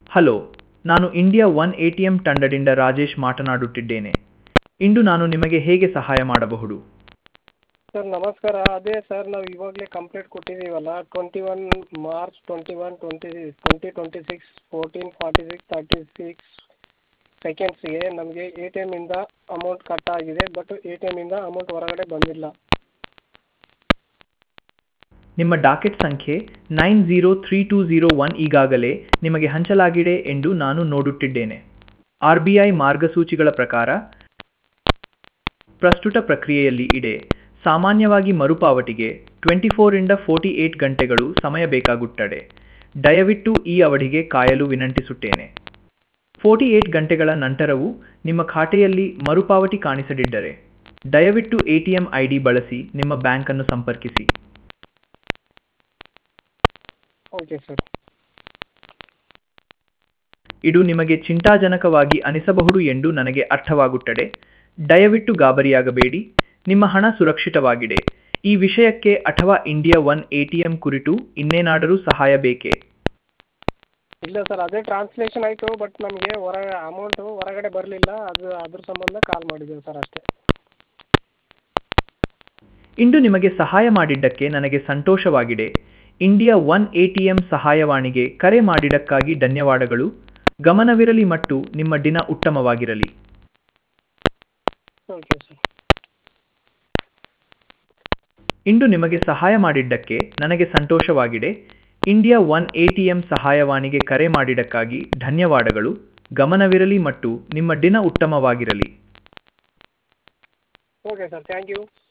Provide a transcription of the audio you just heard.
hello ನಾನು India one A T M ತಂಡದಿಂದ ರಾಜೇಶ್ ಮಾತನಾಡುತ್ತಿದ್ದೇನೆ ಇಂದು ನಾನು ನಿಮಗೆ ಹೇಗೆ ಸಹಾಯ ಮಾಡಬಹುದು ಸರ್ ನಮಸ್ಕಾರ ಅದೇ ಸರ್ ನಾವು ಇವಾಗಲೇ ಕಂಪ್ಲೇಂಟ್ ಕೊಟ್ಟಿದ್ದೀವಲ್ಲ twenty one March twenty one twenty twenty twenty six fourteen forty six thirty six ಸೆಕೆಂಡ್ಸ್ಗೆ ನಮಗೆ ಎ ಟಿ ಎಮ್ಮಿಂದ ಅಮೌಂಟ್ ಕಟ್ ಆಗಿದೆ ಬಟ್ ಎ ಟಿ ಎಮ್ಮಿಂದ ಅಮೌಂಟ್ ಹೊರಗಡೆ ಬಂದಿಲ್ಲ ನಿಮ್ಮ ಡಾಕೆಟ್ ಸಂಖ್ಯೆ nine zero three two zero one ಈಗಾಗಲೇ ನಿಮಗೆ ಹಂಚಲಾಗಿದೆ ಎಂದು ನಾನು ನೋಡುತ್ತಿದ್ದೇನೆ ಆರ್ ಬಿ ಐ ಮಾರ್ಗಸೂಚಿಗಳ ಪ್ರಕಾರ ಪ್ರಸ್ತುತ ಪ್ರಕ್ರಿಯೆಯಲ್ಲಿ ಇದೆ ಸಾಮಾನ್ಯವಾಗಿ ಮರುಪಾವತಿಗೆ ಟ್ವೆಂಟಿ ಫೋರಿಂದ ಫೋರ್ಟಿ ಏಟ್ ಗಂಟೆಗಳು ಸಮಯ ಬೇಕಾಗುತ್ತದೆ ದಯವಿಟ್ಟು ಈ ಅವಧಿಗೆ ಕಾಯಲು ವಿನಂತಿಸುತ್ತೇನೆ ಫೋರ್ಟಿ ಏಟ್ ಗಂಟೆಗಳ ನಂತರವೂ ನಿಮ್ಮ ಖಾತೆಯಲ್ಲಿ ಮರುಪಾವತಿ ಕಾಣಿಸದಿದ್ದರೆ ದಯವಿಟ್ಟು A T M I D ಬಳಸಿ ನಿಮ್ಮ ಬ್ಯಾಂಕನ್ನು ಸಂಪರ್ಕಿಸಿ ಓಕೆ ಸರ್ ಇದು ನಿಮಗೆ ಚಿಂತಾಜನಕವಾಗಿ ಅನಿಸಬಹುದು ಎಂದು ನನಗೆ ಅರ್ಥವಾಗುತ್ತದೆ ದಯವಿಟ್ಟು ಗಾಬರಿಯಾಗಬೇಡಿ ನಿಮ್ಮ ಹಣ ಸುರಕ್ಷಿತವಾಗಿದೆ ಈ ವಿಷಯಕ್ಕೆ ಅಥವಾ India one A T M ಕುರಿತು ಇನ್ನೇನಾದರೂ ಸಹಾಯ ಬೇಕೇ ಇಲ್ಲ ಸರ್ ಅದೇ ಟ್ರಾನ್ಸ್ಲೇಷನ್ ಆಯಿತು ಬಟ್ ನಮಗೆ ಹೊರ ಅಮೌಂಟು ಹೊರಗಡೆ ಬರಲಿಲ್ಲ ಅದು ಅದ್ರ ಸಂಬಂಧ ಕಾಲ್ ಮಾಡಿದ್ದೀವಿ ಸರ್ ಅಷ್ಟೇ ಇಂದು ನಿಮಗೆ ಸಹಾಯ ಮಾಡಿದ್ದಕ್ಕೆ ನನಗೆ ಸಂತೋಷವಾಗಿದೆ India one A T M ಸಹಾಯವಾಣಿಗೆ ಕರೆ ಮಾಡಿದ್ದಕ್ಕಾಗಿ ಧನ್ಯವಾದಗಳು ಗಮನವಿರಲಿ ಮತ್ತು ನಿಮ್ಮ ದಿನ ಉತ್ತಮವಾಗಿರಲಿ ಓಕೆ ಸರ್ ಇಂದು ನಿಮಗೆ ಸಹಾಯ ಮಾಡಿದ್ದಕ್ಕೆ ನನಗೆ ಸಂತೋಷವಾಗಿದೆ India one A T M ಸಹಾಯವಾಣಿಗೆ ಕರೆ ಮಾಡಿದ್ದಕ್ಕಾಗಿ ಧನ್ಯವಾದಗಳು ಗಮನವಿರಲಿ ಮತ್ತು ನಿಮ್ಮ ದಿನ ಉತ್ತಮವಾಗಿರಲಿ ಓಕೆ ಸರ್ ಥ್ಯಾಂಕ್ ಯು